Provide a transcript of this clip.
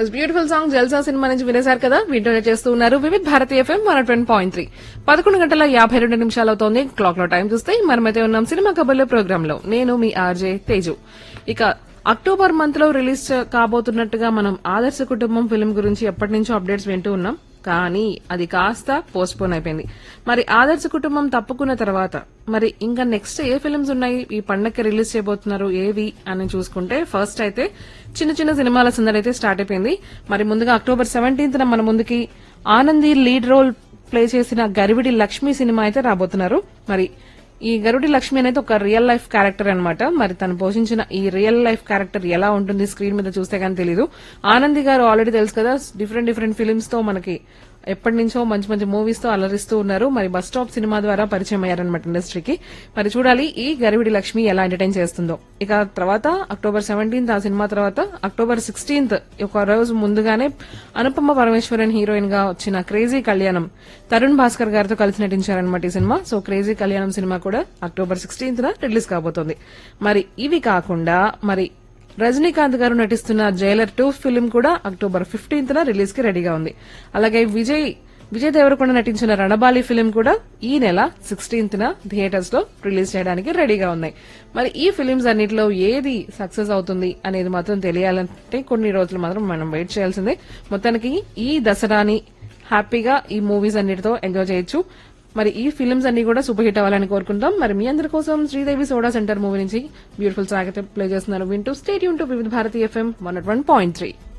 yes beautiful song Jalsa cinema నుంచి వినేశారు కదా వింటూనే చేస్తూ ఉన్నారు Vividh Bharatiya FM one twenty point three పదకొండు గంటల యాభై రెండు నిమిషాలు అవుతోంది క్లాక్ లో టైం చూస్తే మనమైతే ఉన్నాం సినిమా కబుర్ల ప్రోగ్రామ్ లో నేను మీ ఆర్జే తేజు ఇక అక్టోబర్ మంత్ లో రిలీజ్ కాబోతున్నట్టుగా మనం ఆదర్శ కుటుంబం ఫిల్మ్ గురించి ఎప్పటి నుంచో అప్డేట్స్ వింటూ ఉన్నాం కానీ అది కాస్త పోస్ట్ పోన్ అయిపోయింది మరి ఆదర్శ కుటుంబం తప్పుకున్న తర్వాత మరి ఇంకా నెక్స్ట్ ఏ ఫిల్మ్స్ ఉన్నాయి ఈ పండగకి రిలీజ్ చేయబోతున్నారు ఏవి అని చూసుకుంటే ఫస్ట్ అయితే చిన్న చిన్న సినిమాల సందడి అయితే స్టార్ట్ అయిపోయింది మరి ముందుగా అక్టోబర్ సెవెంటీన్త్ మన ముందుకి ఆనంది లీడ్ రోల్ ప్లే చేసిన గరివిడి లక్ష్మి సినిమా అయితే రాబోతున్నారు మరి ఈ గరుడి లక్ష్మి అనేది ఒక రియల్ లైఫ్ క్యారెక్టర్ అన్నమాట మరి తను పోషించిన ఈ రియల్ లైఫ్ క్యారెక్టర్ ఎలా ఉంటుంది స్క్రీన్ మీద చూస్తే కానీ తెలియదు ఆనంది గారు ఆల్రెడీ తెలుసు కదా డిఫరెంట్ డిఫరెంట్ ఫిలిమ్స్ తో మనకి ఎప్పటి నుంచో మంచి మంచి మూవీస్ తో అలరిస్తూ ఉన్నారు మరి బస్ స్టాప్ సినిమా ద్వారా పరిచయం అయ్యారనమాట ఇండస్ట్రీకి మరి చూడాలి ఈ గరివిడి లక్ష్మి ఎలా ఎంటర్టైన్ చేస్తుందో ఇక తర్వాత అక్టోబర్ సెవెంటీన్త్ ఆ సినిమా తర్వాత అక్టోబర్ సిక్స్టీన్త్ ఒక రోజు ముందుగానే అనుపమ పరమేశ్వరన్ హీరోయిన్ గా వచ్చిన క్రేజీ కళ్యాణం తరుణ్ భాస్కర్ గారితో కలిసి నటించారనమాట ఈ cinema so crazy Kalyanam cinema కూడా అక్టోబర్ సిక్స్టీన్త్ రిలీజ్ కాబోతోంది మరి ఇవి కాకుండా మరి రజనీకాంత్ గారు నటిస్తున్న జైలర్ టూ ఫిల్మ్ కూడా అక్టోబర్ ఫిఫ్టీన్త్ రిలీజ్ కి రెడీగా ఉంది అలాగే విజయ్ విజయ్ దేవరకొండ నటించిన రణబాలి ఫిల్మ్ కూడా ఈ నెల సిక్స్టీన్త్ న థియేటర్స్ లో రిలీజ్ చేయడానికి రెడీగా ఉన్నాయి మరి ఈ ఫిలిమ్స్ అన్నిటిలో ఏది సక్సెస్ అవుతుంది అనేది మాత్రం తెలియాలంటే కొన్ని రోజులు మాత్రం మనం వెయిట్ చేయాల్సిందే మొత్తానికి ఈ దసరాని హ్యాపీగా ఈ మూవీస్ అన్నిటితో ఎంజాయ్ చేయొచ్చు మరి ఈ ఫిల్మ్స్ అన్ని కూడా సూపర్ హిట్ అవ్వాలని కోరుకుంటాం మరి మీ అందరి కోసం శ్రీదేవి సోడా సెంటర్ మూవీ నుంచి బ్యూటిఫుల్ సాగత ప్లే చేస్తున్నారు వింటూ స్టేట్ యూన్ to Vividh Bharati FM one point three